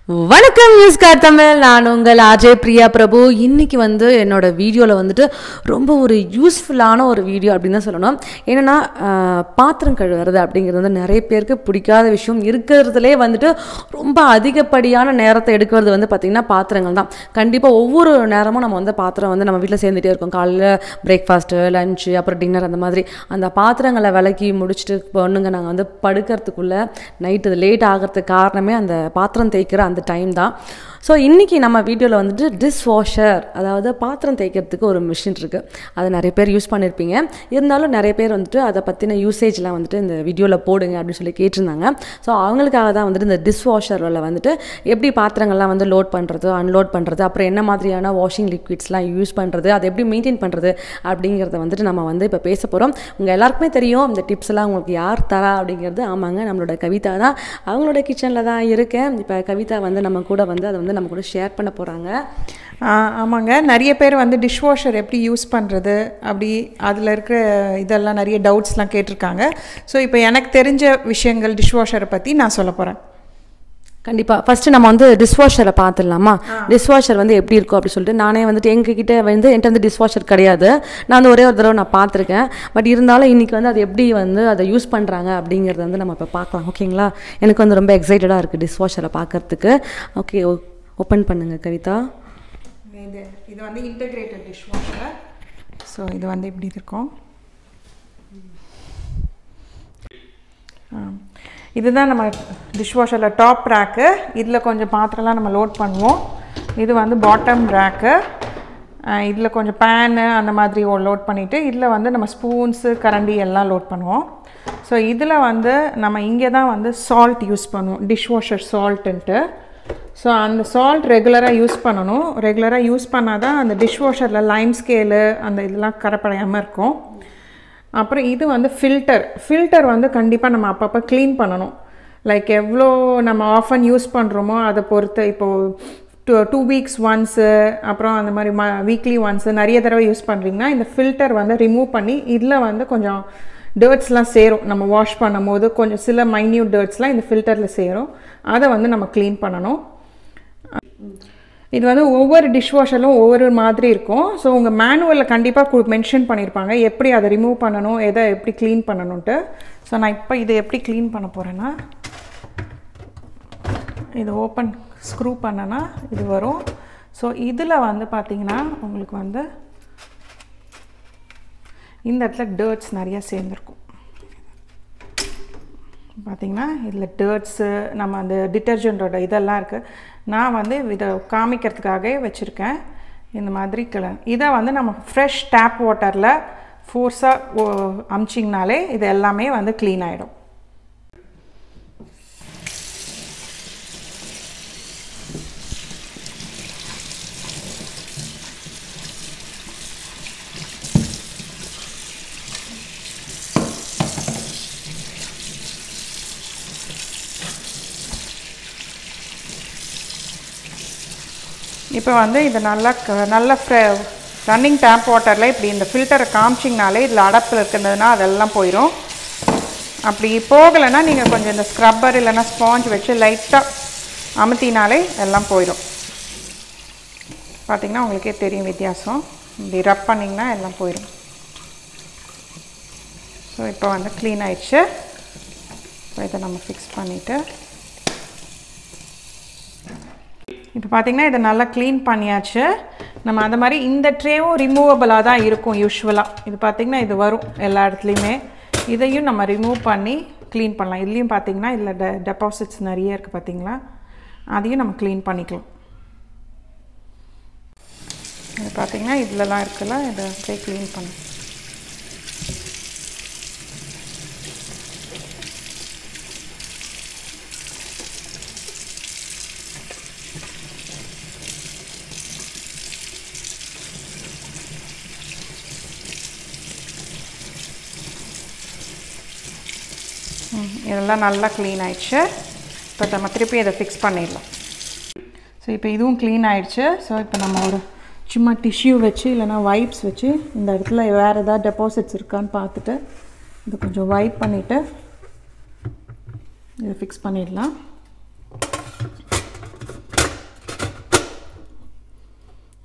வணக்கம் நியூஸ்கார் தமிழ் நான் உங்கள் அஜய் பிரியா பிரபு இன்னைக்கு வந்து என்னோட வீடியோவில் வந்துட்டு ரொம்ப ஒரு யூஸ்ஃபுல்லான ஒரு வீடியோ அப்படின்னு தான் சொல்லணும் என்னென்னா பாத்திரம் கழுவுறது அப்படிங்கிறது வந்து நிறைய பேருக்கு பிடிக்காத விஷயம் இருக்கிறதுலே வந்துட்டு ரொம்ப அதிகப்படியான நேரத்தை எடுக்கிறது வந்து பார்த்திங்கன்னா பாத்திரங்கள் தான் கண்டிப்பாக ஒவ்வொரு நேரமும் நம்ம வந்து பாத்திரம் வந்து நம்ம வீட்டில் சேர்ந்துட்டே இருக்கோம் காலையில் பிரேக்ஃபாஸ்ட்டு லஞ்சு அப்புறம் டின்னர் அந்த மாதிரி அந்த பாத்திரங்களை விளக்கி முடிச்சுட்டு பொண்ணுங்க நாங்கள் வந்து படுக்கிறதுக்குள்ளே நைட்டு லேட் ஆகிறதுக்கு காரணமே அந்த பாத்திரம் தேய்க்கிற அந்த டைம் தான் ஸோ இன்றைக்கி நம்ம வீடியோவில் வந்துட்டு டிஷ் வாஷர் அதாவது பாத்திரம் தேய்க்கிறதுக்கு ஒரு மிஷின் இருக்குது அதை நிறைய பேர் யூஸ் பண்ணியிருப்பீங்க இருந்தாலும் நிறைய பேர் வந்துட்டு அதை பற்றின யூசேஜ்லாம் வந்துட்டு இந்த வீடியோவில் போடுங்க அப்படின்னு சொல்லி கேட்டிருந்தாங்க ஸோ அவங்களுக்காக தான் வந்துட்டு இந்த டிஷ் வாஷரில் வந்துட்டு எப்படி பாத்திரங்கள்லாம் வந்து லோட் பண்ணுறது அன்லோட் பண்ணுறது அப்புறம் என்ன மாதிரியான வாஷிங் லிக்விட்ஸ்லாம் யூஸ் பண்ணுறது அதை எப்படி மெயின்டைன் பண்ணுறது அப்படிங்கிறத வந்துட்டு நம்ம வந்து இப்போ பேச போகிறோம் உங்கள் எல்லாருக்குமே தெரியும் இந்த டிப்ஸ் எல்லாம் உங்களுக்கு யார் தரா அப்படிங்கிறது ஆமாங்க நம்மளோட கவிதா தான் அவங்களோட கிச்சனில் தான் இருக்கேன் இப்போ கவிதா வந்து நம்ம கூட வந்து அதை வந்து நம்ம கூட ஷேர் பண்ண போகிறாங்க ஆ, ஆமாங்க நிறைய பேர் வந்து டிஷ் வாஷர் எப்படி யூஸ் பண்ணுறது அப்படி அதில் இருக்கிற இதெல்லாம் நிறைய டவுட்ஸ்லாம் கேட்டிருக்காங்க ஸோ இப்போ எனக்கு தெரிஞ்ச விஷயங்கள் டிஷ் வாஷரை பற்றி நான் சொல்ல போகிறேன் கண்டிப்பாக ஃபஸ்ட்டு நம்ம வந்து டிஷ்வாஷரை பார்த்துடலாமா டிஷ்வாஷர் வந்து எப்படி இருக்கும் அப்படி சொல்லிட்டு நானே வந்துட்டு எங்ககிட்ட வந்து என்கிட்ட வந்து டிஷ்வாஷர் கிடையாது நான் வந்து ஒரே ஒரு தடவை நான் பார்த்துருக்கேன் பட் இருந்தாலும் இன்றைக்கி வந்து அது எப்படி வந்து அதை யூஸ் பண்ணுறாங்க அப்படிங்கிறத வந்து நம்ம இப்போ பார்க்கலாம் ஓகேங்களா எனக்கு வந்து ரொம்ப எக்ஸைட்டடாக இருக்குது டிஷ்வாஷரை பார்க்கறதுக்கு ஓகே ஓப்பன் பண்ணுங்கள் கவிதா இது இது வந்து இன்டகிரேட்டட் டிஷ் வாஷர் ஸோ இது வந்து இப்படி இருக்கும் ஆ. இதுதான் நம்ம டிஷ் வாஷரில் டாப் ரேக்கு இதில் கொஞ்சம் பாத்திரம்லாம் நம்ம லோட் பண்ணுவோம் இது வந்து பாட்டம் ரேக்கு இதில் கொஞ்சம் பேனு அந்த மாதிரி லோட் பண்ணிவிட்டு இதில் வந்து நம்ம ஸ்பூன்ஸு கரண்டி எல்லாம் லோட் பண்ணுவோம் ஸோ இதில் வந்து நம்ம இங்கே தான் வந்து சால்ட் யூஸ் பண்ணுவோம் டிஷ் வாஷர் சால்ட்டுன்ட்டு ஸோ அந்த சால்ட் ரெகுலராக யூஸ் பண்ணணும் ரெகுலராக யூஸ் பண்ணால் தான் அந்த டிஷ் வாஷரில் லைம் ஸ்கேலு அந்த இதெல்லாம் கரைப்படையாமல் இருக்கும் அப்புறம் இது வந்து ஃபில்டர் ஃபில்டர் வந்து கண்டிப்பாக நம்ம அப்பப்போ க்ளீன் பண்ணணும் லைக் எவ்வளோ நம்ம ஆஃபன் யூஸ் பண்ணுறோமோ அதை பொறுத்து இப்போது டூ டூ வீக்ஸ் ஒன்ஸு அப்புறம் அந்த மாதிரி ம வீக்லி ஒன்ஸு நிறைய தடவை யூஸ் பண்ணுறீங்கன்னா இந்த ஃபில்டர் வந்து ரிமூவ் பண்ணி இதில் வந்து கொஞ்சம் டர்ட்ஸ்லாம் சேரும் நம்ம வாஷ் பண்ணும்போது கொஞ்சம் சில மைன்யூட் டர்ட்ஸ்லாம் இந்த ஃபில்டரில் சேரும் அதை வந்து நம்ம க்ளீன் பண்ணணும் இது வந்து ஒவ்வொரு டிஷ் வாஷரும் ஒவ்வொரு மாதிரி இருக்கும் ஸோ உங்கள் மேனுவலில் கண்டிப்பாக மென்ஷன் பண்ணியிருப்பாங்க எப்படி அதை ரிமூவ் பண்ணணும் எதை எப்படி க்ளீன் பண்ணணுன்ட்டு ஸோ நான் இப்போ இதை எப்படி க்ளீன் பண்ண போகிறேன்னா இது ஓப்பன் ஸ்க்ரூ பண்ணனா இது வரும் ஸோ இதில் வந்து பார்த்தீங்கன்னா உங்களுக்கு வந்து இந்த இடத்துல டர்ட்ஸ் நிறையா சேர்ந்துருக்கும் பார்த்தீங்கன்னா இதில் டர்ட்ஸு நம்ம அந்த டிட்டர்ஜென்ட்டோட இதெல்லாம் இருக்குது நான் வந்து இதை காமிக்கிறதுக்காகவே வச்சுருக்கேன் இந்த மாதிரி கிள இதை வந்து நம்ம ஃப்ரெஷ் டேப் வாட்டரில் ஃபோர்ஸாக அமிச்சிங்கனாலே இது எல்லாமே வந்து க்ளீன் ஆகிடும் இப்போ வந்து இது நல்லா க- நல்ல ஃப்ரெ ரன்னிங் டேப் வாட்டரில் இப்படி இந்த ஃபில்டரை காமிச்சிங்கனாலே இதில் அடப்பில் இருக்கிறதுனா அதெல்லாம் போயிடும் அப்படி போகலைன்னா நீங்கள் கொஞ்சம் இந்த ஸ்க்ரப்பர் இல்லைன்னா ஸ்பாஞ்ச் வச்சு லைட்டாக அமுத்தினாலே எல்லாம் போயிடும் பார்த்தீங்கன்னா உங்களுக்கே தெரியும் வித்தியாசம் இப்படி ரப் பண்ணிங்கன்னா எல்லாம் போயிடும் ஸோ இப்போ வந்து க்ளீன் ஆயிடுச்சு ஸோ இதை நம்ம ஃபிக்ஸ் பண்ணிவிட்டு இப்போ பார்த்தீங்கன்னா இதை நல்லா க்ளீன் பண்ணியாச்சு நம்ம அந்த மாதிரி இந்த ட்ரேவும் ரிமூவபிளாக தான் இருக்கும் யூஸ்வலாக இது பார்த்திங்கன்னா இது வரும் எல்லா இடத்துலையுமே இதையும் நம்ம ரிமூவ் பண்ணி க்ளீன் பண்ணலாம் இதுலேயும் பார்த்தீங்கன்னா இதில் டெ டெபாசிட்ஸ் நிறைய இருக்குது பார்த்தீங்களா அதையும் நம்ம க்ளீன் பண்ணிக்கலாம் இது பார்த்தீங்கன்னா இதுலலாம் இருக்குல்ல இதை அப்படியே க்ளீன் பண்ண ம், இதெல்லாம் நல்லா க்ளீன் ஆயிடுச்சு இப்போ நம்ம திருப்பி இதை ஃபிக்ஸ் பண்ணிடலாம் ஸோ இப்போ இதுவும் க்ளீன் ஆயிடுச்சு ஸோ இப்போ நம்ம ஒரு சும்மா டிஷ்யூ வச்சு இல்லைன்னா வைப்ஸ் வச்சு இந்த இடத்துல வேறு ஏதாவது டெபாசிட்ஸ் இருக்கான்னு பார்த்துட்டு இதை கொஞ்சம் வைப் பண்ணிவிட்டு இதை ஃபிக்ஸ் பண்ணிடலாம்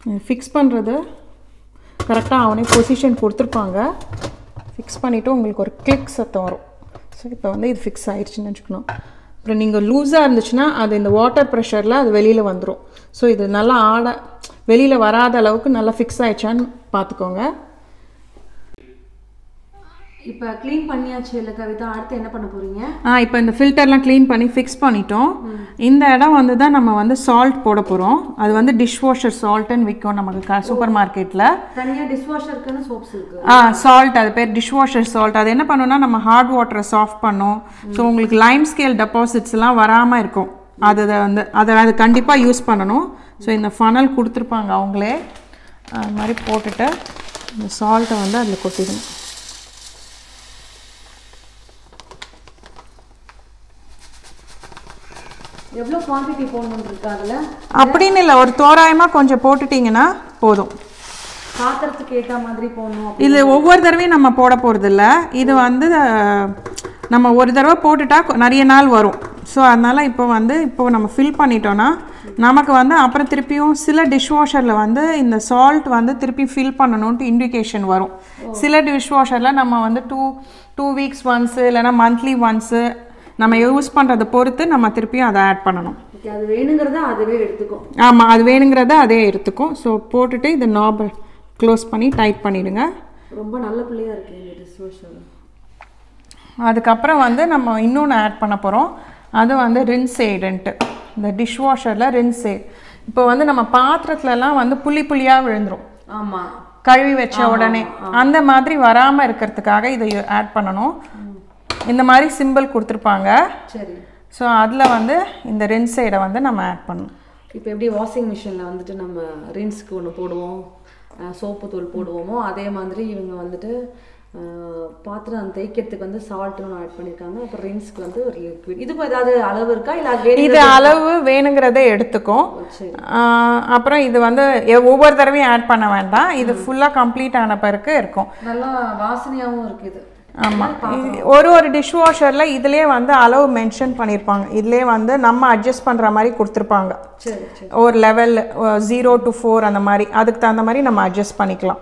ஃபிக்ஸ் பண்ணுறது கரெக்டாக அவனே பொசிஷன் கொடுத்துருப்பாங்க ஃபிக்ஸ் பண்ணிவிட்டு உங்களுக்கு ஒரு கிளிக் சத்தம் வரும் ஸோ இப்போ வந்து இது ஃபிக்ஸ் ஆயிடுச்சுன்னு வச்சுக்கணும் அப்புறம் நீங்கள் லூஸாக இருந்துச்சுன்னா அது இந்த வாட்டர் ப்ரெஷரில் அது வெளியில் வந்துடும் ஸோ இது நல்லா ஆட வெளியில் வராத அளவுக்கு நல்லா ஃபிக்ஸ் ஆயிடுச்சான்னு பார்த்துக்கோங்க இப்போ க்ளீன் பண்ணியாச்சு இல்லை கவிதா அடுத்து என்ன பண்ண போறீங்க ஆ இப்போ இந்த ஃபில்டர்லாம் க்ளீன் பண்ணி ஃபிக்ஸ் பண்ணிட்டோம் இந்த இடம் வந்து தான் நம்ம வந்து சால்ட் போட போகிறோம் அது வந்து டிஷ் வாஷர் சால்ட்டுன்னு விற்கும் நமக்கு சூப்பர் மார்க்கெட்டில் தனியாக டிஷ்வாஷருக்குன்னு சோப்ஸ் இருக்கு ஆ சால்ட் அது பேர் டிஷ் வாஷர் சால்ட் அது என்ன பண்ணுன்னா நம்ம ஹார்ட் வாட்டரை சாஃப்ட் பண்ணும் ஸோ உங்களுக்கு லைம் ஸ்கேல் டெபாசிட்ஸ்லாம் வராமல் இருக்கும் அது அதை வந்து அதை அது கண்டிப்பாக யூஸ் பண்ணணும் ஸோ இந்த ஃபனல் கொடுத்துருப்பாங்க அவங்களே அது மாதிரி போட்டுட்டு இந்த சால்ட்டை வந்து அதில் கொட்டிடணும் எவ்வளோ குவான்டிட்டி போடணும்னு இருக்கு அதில் அப்படின்னு இல்லை ஒரு தோராயமாக கொஞ்சம் போட்டுட்டிங்கன்னா போதும் பாத்திரத்துக்கு ஏற்ற மாதிரி போடணும் இது ஒவ்வொரு தடவையும் நம்ம போட போகிறது இல்ல இது வந்து அஹ், நம்ம ஒரு தடவை போட்டுட்டா கொ- நிறைய நாள் வரும் ஸோ அதனால் இப்போ வந்து இப்போ நம்ம ஃபில் பண்ணிட்டோன்னா நமக்கு வந்து அப்புறம் திருப்பியும் சில டிஷ்வாஷரில் வந்து இந்த சால்ட் வந்து திருப்பி ஃபில் பண்ணணுன்ட்டு இண்டிகேஷன் வரும் சில டிஷ்வாஷரில் நம்ம வந்து டூ டூ வீக்ஸ் ஒன்ஸு இல்லைன்னா மந்த்லி ஒன்ஸு நம்ம யூஸ் பண்ணுறதை பொறுத்து நம்ம திருப்பியும் அதை ஆட் பண்ணணும் ஓகே அது வேணுங்கிறத அதுவே எடுத்துக்கும் ஆமாம் அது வேணுங்கிறத அதே எடுத்துக்கும் ஸோ போட்டுட்டு இந்த நாபை க்ளோஸ் பண்ணி டைட் பண்ணிடுங்க ரொம்ப நல்ல பிள்ளையா இருக்கு இந்த டிஷ்வாஷர் அதுக்கப்புறம் வந்து நம்ம இன்னொன்று ஆட் பண்ண போகிறோம் அது வந்து ரின்சேடுன்ட்டு இந்த டிஷ்வாஷரில் ரின்சேட் இப்போ வந்து நம்ம பாத்திரத்துலலாம் வந்து புள்ளி புள்ளியாக விழுந்துரும் ஆமாம் கழுவி வச்ச உடனே அந்த மாதிரி வராமல் இருக்கிறதுக்காக இதை ஆட் பண்ணணும் இந்த மாதிரி சிம்பிள் கொடுத்துருப்பாங்க சரி ஸோ அதில் வந்து இந்த ரின்சைடை வந்து நம்ம ஆட் பண்ணணும் இப்போ எப்படி வாஷிங் மிஷினில் வந்துட்டு நம்ம ரின்ஸ்க்கு ஒன்று போடுவோம் சோப்பு தூள் போடுவோமோ அதே மாதிரி இவங்க வந்துட்டு அஹ், பாத்திரம் தேய்க்கிறதுக்கு வந்து சால்ட் ஒன்று ஆட் பண்ணியிருக்காங்க அப்புறம் ரின்ஸ்க்கு வந்து ஒரு லிக்விட் இதுக்கு ஏதாவது அளவு இருக்கா இல்லை அது இது அளவு வேணுங்கிறத எடுத்துக்கும் சரி. ஆஹ் அப்புறம் இது வந்து எ- ஒவ்வொரு தடவையும் ஆட் பண்ண வேண்டாம் இது ஃபுல்லாக கம்ப்ளீட் ஆன பிறகு இருக்கும் நல்லா வாசனையாகவும் இருக்கு இது ஆமாம் ஒரு ஒரு டிஷ் வாஷரில் இதுலேயே வந்து அளவு மென்ஷன் பண்ணியிருப்பாங்க இதுலேயே வந்து நம்ம அட்ஜஸ்ட் பண்ணுற மாதிரி கொடுத்துருப்பாங்க சரி சரி ஒரு லெவல் ஜீரோ டு ஃபோர் அந்த மாதிரி அதுக்கு தகுந்த மாதிரி நம்ம அட்ஜஸ்ட் பண்ணிக்கலாம்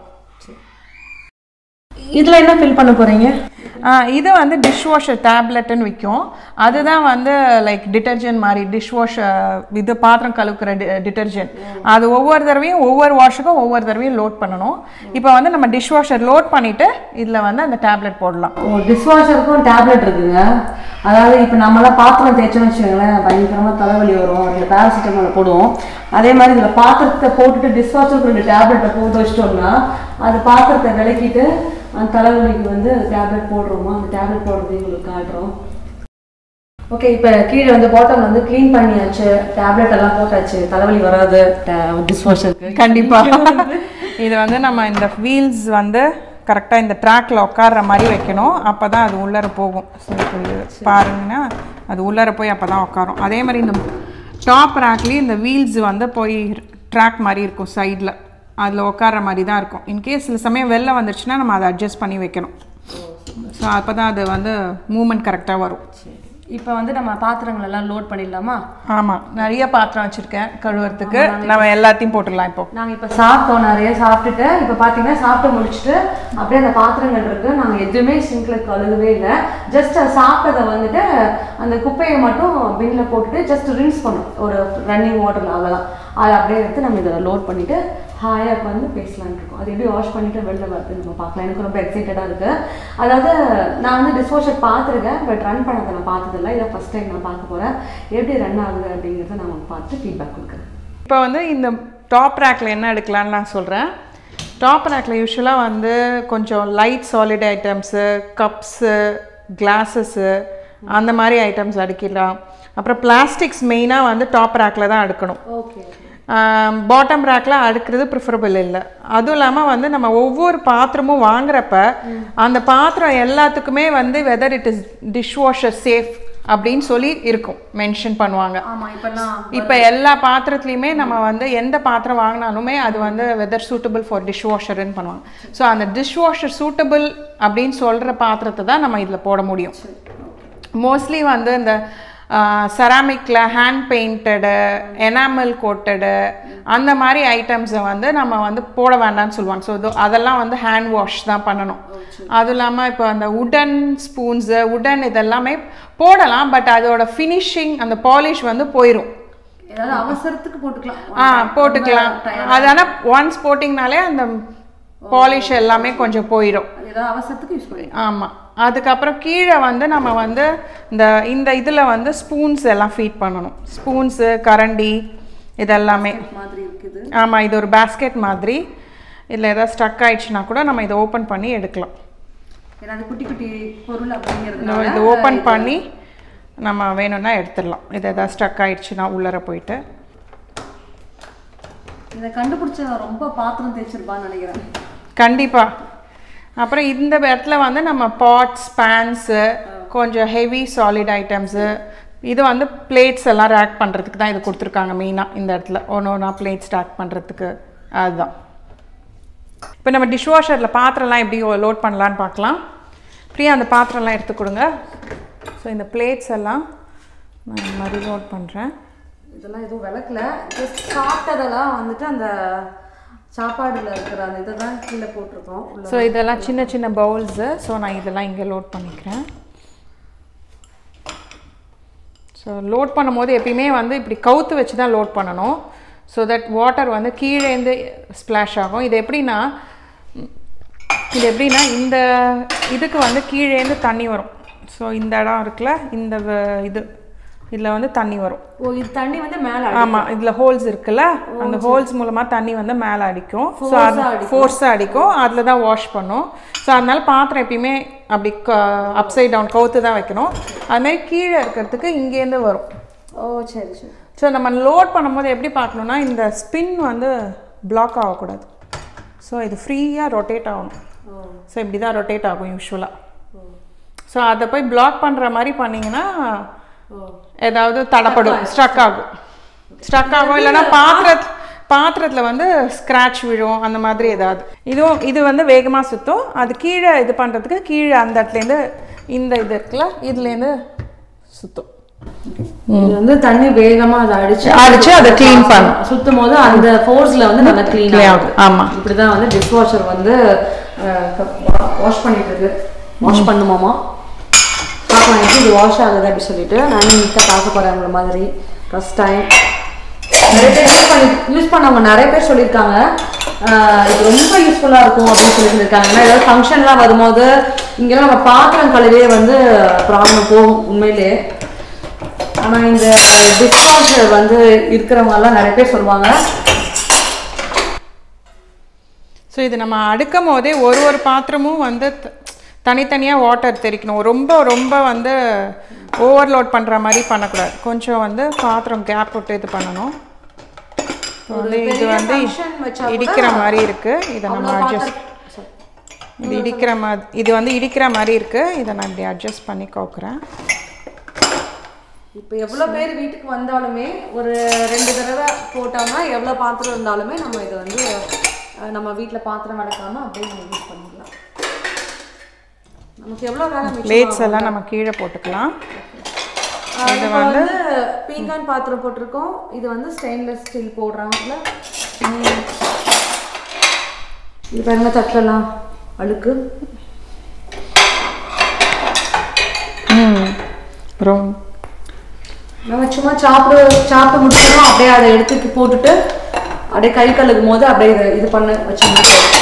இதில் என்ன ஃபில் பண்ண போகிறீங்க ஆ, இது வந்து டிஷ் வாஷர் டேப்லெட்டுன்னு விற்கும் அதுதான் வந்து லைக் டிட்டர்ஜென்ட் மாதிரி டிஷ் வாஷர் இது பாத்திரம் கழுவுக்கிற டிட்டர்ஜென்ட் அது ஒவ்வொரு தடவையும் ஒவ்வொரு வாஷுக்கும் ஒவ்வொரு தடவையும் லோட் பண்ணணும் இப்போ வந்து நம்ம டிஷ் வாஷர் லோட் பண்ணிவிட்டு இதில் வந்து அந்த டேப்லெட் போடலாம் ஓ டிஷ்வாஷருக்கும் டேப்லெட் இருக்குங்க அதாவது இப்போ நம்மளாம் பாத்திரம் தேய்ச்சோம்னு வச்சுக்கோங்களேன் பயங்கரமாக தலைவலி வரும் அதில் பேராசிட்டமால் போடுவோம் அதே மாதிரி இதில் பாத்திரத்தை போட்டுட்டு டிஷ்வாஷருக்கு ரெண்டு டேப்லெட்டை போட்டு வச்சிட்டோம்னா அது பாத்திரத்தை விளக்கிட்டு அந்த தலைவலிக்கு வந்து டேப்லெட் போடுறோமா அந்த டேப்லெட் போடுறது உங்களுக்கு காட்டுறோம் ஓகே இப்போ கீழே வந்து பாட்டம் வந்து க்ளீன் பண்ணியாச்சு டேப்லெட் எல்லாம் போட்டாச்சு தலைவலி வராது டிஷ்வாஷருக்கு கண்டிப்பாக இது வந்து நம்ம இந்த வீல்ஸ் வந்து கரெக்டாக இந்த ட்ராக்ல உட்கார்ற மாதிரி வைக்கணும் அப்போ தான் அது உள்ளர போகும் சரி இது பாருங்கன்னா அது உள்ளர போய் அப்போ தான் உட்காரும் அதே மாதிரி இந்த டாப் ரேக்லேயும் இந்த வீல்ஸ் வந்து போய் ட்ராக் மாதிரி இருக்கும் சைடில் அதில் உட்கார்ற மாதிரி தான் இருக்கும் இன்கேஸ் சில சமயம் வெளில வந்துருச்சுன்னா நம்ம அதை அட்ஜஸ்ட் பண்ணி வைக்கணும் ஸோ அப்போ தான் அது வந்து மூமெண்ட் கரெக்டாக வரும் இப்போ வந்து நம்ம பாத்திரங்கள் எல்லாம் லோட் பண்ணிடலாமா ஆமாம் நிறைய பாத்திரம் வச்சுருக்கேன் கழுவுறதுக்கு நம்ம எல்லாத்தையும் போட்டுடலாம் இப்போ நாங்கள் இப்போ சாப்பிட்டோம் நிறைய சாப்பிட்டுட்டு இப்போ பார்த்தீங்கன்னா சாப்பிட்டு முடிச்சுட்டு அப்படியே அந்த பாத்திரங்கள் இருக்கு நாங்கள் எதுவுமே சிங்க்ல கழுகவே இல்லை ஜஸ்ட் சாப்பிட்டதை வந்துட்டு அந்த குப்பையை மட்டும் பின்ல போட்டுட்டு ஜஸ்ட் ரின்ஸ் பண்ணோம் ஒரு ரன்னிங் வாட்டரில் அவ்வளோதான் அதை அப்படியே எடுத்து நம்ம இதில் லோட் பண்ணிட்டு ஹாயாக உட்காந்து பேசலாம்னு இருக்கோம் அது எப்படி வாஷ் பண்ணிட்டு வெளில வருது நம்ம பார்க்கலாம் எனக்கு ரொம்ப எக்ஸைட்டடாக இருக்கு அதாவது நான் வந்து டிஸ்வாஷர் பார்த்துருக்கேன் பட் ரன் பண்ணதை நான் பார்த்ததில்ல இதை ஃபர்ஸ்ட் டைம் நான் பார்க்க போகிறேன் எப்படி ரன் ஆகுது அப்படிங்கிறத நான் உங்களுக்கு பார்த்து ஃபீட்பேக் கொடுக்குறேன் இப்போ வந்து இந்த டாப் ரேக்கில் என்ன எடுக்கலான்னு நான் சொல்கிறேன் டாப் ரேக்கில் யூஸ்வலாக வந்து கொஞ்சம் light solid items cups glasses அந்த மாதிரி ஐட்டம்ஸ் அடுக்கிடலாம் அப்புறம் பிளாஸ்டிக்ஸ் மெயினாக வந்து டாப் ரேக்கில் தான் அடுக்கணும் ஓகே பாட்டம் ரேக்கில் அடுக்கிறது ப்ரிஃபரபிள் இல்லை அதுவும் இல்லாமல் வந்து நம்ம ஒவ்வொரு பாத்திரமும் வாங்குறப்ப அந்த பாத்திரம் எல்லாத்துக்குமே வந்து whether it is dish washer safe அப்படின்னு சொல்லி இருக்கும் மென்ஷன் பண்ணுவாங்க ஆமாம் இப்போல்லாம் இப்போ எல்லா பாத்திரத்துலையுமே நம்ம வந்து எந்த பாத்திரம் வாங்கினாலுமே அது வந்து வெதர் சூட்டபிள் ஃபார் டிஷ் வாஷர்னு பண்ணுவாங்க ஸோ அந்த டிஷ் வாஷர் சூட்டபிள் அப்படின்னு சொல்கிற பாத்திரத்தை தான் நம்ம இதில் போட முடியும் மோஸ்ட்லி வந்து இந்த செராமிக்கில் ஹேண்ட் பெயிண்டடு எனாமல் கோட்டடு அந்த மாதிரி ஐட்டம்ஸை வந்து நம்ம வந்து போட வேண்டாம்னு சொல்லுவாங்க ஸோ அதெல்லாம் வந்து ஹேண்ட் வாஷ் தான் பண்ணணும் அதுவும் இல்லாமல் இப்போ அந்த உடன் ஸ்பூன்ஸு உடன் இதெல்லாமே போடலாம் பட் அதோட ஃபினிஷிங் அந்த பாலிஷ் வந்து போயிடும் ஏதாவது அவசரத்துக்கு போட்டுக்கலாம் ஆ போட்டுக்கலாம் அது ஆனால் ஒன்ஸ் போட்டிங்கனாலே அந்த பாலிஷ் எல்லாமே கொஞ்சம் போயிடும் ஏதாவது அவசரத்துக்கு யூஸ் பண்ணி ஆமாம் அதுக்கப்புறம் கீழே வந்து நம்ம வந்து இந்த இந்த இதில் வந்து ஸ்பூன்ஸ் எல்லாம் ஃபீட் பண்ணணும் ஸ்பூன்ஸு கரண்டி இதெல்லாமே மாதிரி இருக்குது ஆமாம் இது ஒரு பேஸ்கெட் மாதிரி இதில் ஏதாவது ஸ்டக் ஆயிடுச்சுன்னா கூட நம்ம இதை ஓப்பன் பண்ணி எடுக்கலாம் ஏன்னா அது குட்டி குட்டி பொருள் இந்த அப்படிங்கிறதுனால இது ஓப்பன் பண்ணி நம்ம வேணும்னா எடுத்துடலாம் இது ஏதாவது ஸ்டக் ஆயிடுச்சுன்னா உள்ளர போயிட்டு இதை கண்டுபிடிச்ச ரொம்ப பாத்திரம் தேய்ச்சிருப்பான்னு நினைக்கிறேன் கண்டிப்பாக அப்புறம் இந்த இடத்துல வந்து நம்ம பாட்ஸ் பேன்ஸு கொஞ்சம் ஹெவி சாலிட் ஐட்டம்ஸு இது வந்து பிளேட்ஸ் எல்லாம் ரேக் பண்ணுறதுக்கு தான் இது கொடுத்துருக்காங்க மெயினாக இந்த இடத்துல ஒன்று ஒன்றா பிளேட்ஸ் ரேக் பண்ணுறதுக்கு அதுதான் இப்போ நம்ம டிஷ்வாஷரில் பாத்திரம்லாம் எப்படி லோட் பண்ணலான்னு பார்க்கலாம் ஃப்ரீயாக அந்த பாத்திரம்லாம் எடுத்து கொடுங்க ஸோ இந்த பிளேட்ஸ் எல்லாம் நான் இந்த மாதிரி லோட் பண்ணுறேன் இதெல்லாம் எதுவும் விளக்கல ஜஸ்ட் சாப்பிட்டதெல்லாம் வந்துட்டு அந்த சாப்பாடுல இருக்கிற அந்த இதை தான் கீழே போட்டிருக்கோம் உள்ள ஸோ இதெல்லாம் சின்ன சின்ன பவுல்ஸு ஸோ நான் இதெல்லாம் இங்கே லோட் பண்ணிக்கிறேன் ஸோ லோட் பண்ணும்போது எப்பயுமே வந்து இப்படி கவுத்து வச்சு தான் லோட் பண்ணணும் ஸோ தட் வாட்டர் வந்து கீழேந்து ஸ்ப்ளாஷ் ஆகும் இது எப்படின்னா ம், இது எப்படின்னா இந்த இதுக்கு வந்து கீழேந்து தண்ணி வரும் ஸோ இந்த இடம் இருக்குல்ல இந்த வ- இது இதில் வந்து தண்ணி வரும் ஓ இது தண்ணி வந்து மேல ஆமாம் இதில் ஹோல்ஸ் இருக்குல்ல அந்த ஹோல்ஸ் மூலமாக தண்ணி வந்து மேலே அடிக்கும் ஸோ அது ஃபோர்ஸாக அடிக்கும் அதில் தான் வாஷ் பண்ணும் ஸோ அதனால பாத்திரம் எப்பயுமே அப்படி அப்சைட் டவுன் கவுத்து தான் வைக்கணும் அதுமாதிரி கீழே இருக்கிறதுக்கு இங்கேருந்து வரும் ஓ சரி சரி ஸோ நம்ம லோட் பண்ணும்போது எப்படி பார்க்கணுன்னா இந்த ஸ்பின் வந்து பிளாக் ஆகக்கூடாது ஸோ இது ஃப்ரீயாக ரொட்டேட் ஆகணும் ஓ ஸோ இப்படி தான் ரொட்டேட் ஆகும் யூஸ்வலாக ஸோ அதை போய் பிளாக் பண்ணுற மாதிரி பண்ணிங்கன்னா ஓ ஏதாவது தடப்படும் ஸ்ட்ரக் ஆகும் ஸ்ட்ரக் ஆகும் இல்லைன்னா பாத்திரத் பாத்திரத்தில் வந்து ஸ்க்ராட்ச் விழும் அந்த மாதிரி ஏதாவது இதுவும் இது வந்து வேகமாக சுற்றும் அது கீழே இது பண்ணுறதுக்கு கீழே அந்த இடத்துலேருந்து இந்த இது இருக்குல்ல இதுலேருந்து சுற்றும் இது வந்து தண்ணி வேகமா அதை அடிச்சு அடிச்சு அதை க்ளீன் பண்ணும் சுத்தும் போது அந்த ஃபோர்ஸ்ல வந்து நல்லா க்ளீன் ஆகும் ஆமாம் இப்படிதான் வந்து டிஷ் வாஷர் வந்து வாஷ் பண்ணிட்டு இருக்கு வாஷ் பண்ணுமாமா பார்க்கலாம் எப்படி இது வாஷ் ஆகுது அப்படி சொல்லிட்டு நானும் நீட்டாக பார்க்க போறேன் உங்களை மாதிரி ஃபர்ஸ்ட் டைம் நிறைய பேர் யூஸ் பண்ணி யூஸ் பண்ணவங்க நிறைய பேர் சொல்லியிருக்காங்க ஆஹ் இது ரொம்ப யூஸ்ஃபுல்லாக இருக்கும் அப்படின்னு சொல்லி சொல்லியிருக்காங்க ஏன்னா ஏதாவது ஃபங்க்ஷன்லாம் வரும்போது இங்கெல்லாம் நம்ம பாத்திரம் கழுவே வந்து ப்ராப்ளம் போகும் உண்மையிலே ஆனால் இந்த டிஸ்வாஷர் வந்து இருக்கிறவங்கலாம் நிறைய பேர் சொல்லுவாங்க ஸோ இது நம்ம அடுக்கும் போதே ஒரு ஒரு பாத்திரமும் வந்து த- தனித்தனியாக வாட்டர் தெறிக்கணும் ரொம்ப ரொம்ப வந்து ஓவர்லோட் பண்ணுற மாதிரி பண்ணக்கூடாது கொஞ்சம் வந்து பாத்திரம் கேப் விட்டு இது பண்ணணும் So வந்து இது வந்து function வச்சா கூட இடிக்கிற மாதிரி இருக்கு இதை நம்ம அவ்வளோ அட்ஜஸ்ட் பாத்திரம் இது இடிக்கிற மாதிரி இது வந்து இடிக்கிற மாதிரி இருக்கு இதை நான் இப்படி அட்ஜஸ்ட் பண்ணி கோக்குறேன் இப்போ எவ்வளோ பேர் வீட்டுக்கு வந்தாலுமே ஒரு ரெண்டு தடவை போட்டோம்னா எவ்வளோ பாத்திரம் இருந்தாலுமே நம்ம இதை வந்து அஹ், நம்ம வீட்டில் பாத்திரம் விளக்காம அப்படியே நம்ம யூஸ் பண்ணிக்கலாம் நமக்கு எவ்வளோ வேலை மிச்சம் பிளேட்ஸ் எல்லாம் நம்ம கீழே போட்டுக்கலாம் ஆஹ் இப்போ வந்து பீங்கான் பாத்திரம் போட்டிருக்கோம் இது வந்து ஸ்டெயின்லெஸ் ஸ்டீல் போடுறாங்கல்ல இது பாருங்க தட்டலாம் அழுக்கு ம் அப்புறம் நம்ம சும்மா சாப்பிடு சாப்பிட்டு முடிச்சிடும் அப்படியே அதை எடுத்துட்டு போட்டுட்டு அப்படியே கை கழுகும் போது அப்படியே இதை இது பண்ண வச்சோம்னா போதும்.